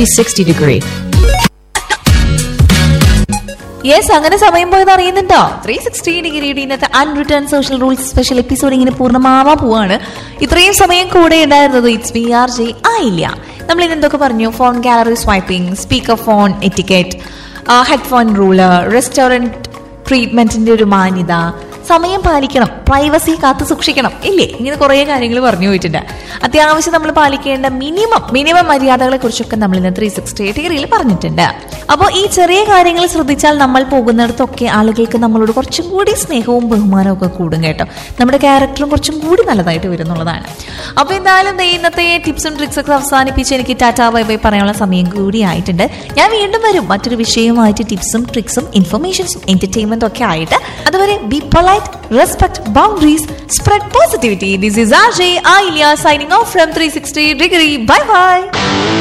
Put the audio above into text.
360 degree. Yes അങ്ങനെ സമയം പോയത് അറിയുന്നുണ്ടോ ത്രീ സിക്സ്റ്റി ഡിഗ്രിയുടെ ഇന്നത്തെ unwritten social rules special episode ഇങ്ങനെ പൂർണ്ണമാവാൻ പോവാണ് ഇത്രയും സമയം കൂടെ ഉണ്ടായിരുന്നത് ഇറ്റ്സ് ബി ആർ ജെ ആയില്ല നമ്മൾ ഇന്ന് എന്തൊക്കെ പറഞ്ഞു phone gallery swiping speaker phone etiquette headphone rule restaurant ട്രീറ്റ്മെന്റിന്റെ ഒരു മാന്യത സമയം പാലിക്കണം പ്രൈവസി കാത്തു സൂക്ഷിക്കണം ഇല്ലേ ഇങ്ങനെ കുറേ കാര്യങ്ങൾ പറഞ്ഞു പോയിട്ടുണ്ട് അത്യാവശ്യം നമ്മൾ പാലിക്കേണ്ട മിനിമം മിനിമം മര്യാദകളെ കുറിച്ചൊക്കെ നമ്മൾ ഇന്ന് ത്രീ സിക്സ്റ്റി ഡിഗ്രിയിൽ പറഞ്ഞിട്ടുണ്ട് അപ്പോൾ ഈ ചെറിയ കാര്യങ്ങൾ ശ്രദ്ധിച്ചാൽ നമ്മൾ പോകുന്നിടത്തൊക്കെ ആളുകൾക്ക് നമ്മളോട് കുറച്ചും കൂടി സ്നേഹവും ബഹുമാനവും ഒക്കെ കൂടും കേട്ടോ നമ്മുടെ ക്യാരക്ടറും കുറച്ചും കൂടി നല്ലതായിട്ട് വരുന്നുള്ളതാണ് അപ്പോൾ എന്തായാലും ദേ ഇന്നത്തെ ടിപ്സും ട്രിക്സ് ഒക്കെ അവസാനിപ്പിച്ച് എനിക്ക് ടാറ്റാ ബൈ ബൈ പറയാനുള്ള സമയം കൂടി ആയിട്ടുണ്ട് ഞാൻ വീണ്ടും വരും മറ്റൊരു വിഷയവുമായിട്ട് ടിപ്സും ട്രിക്സും ഇൻഫർമേഷൻസും എന്റർടൈൻമെന്റും ഒക്കെ ആയിട്ട് അതുവരെ be polite respect boundaries spread positivity this is R J Ayilya signing off from three sixty degree bye by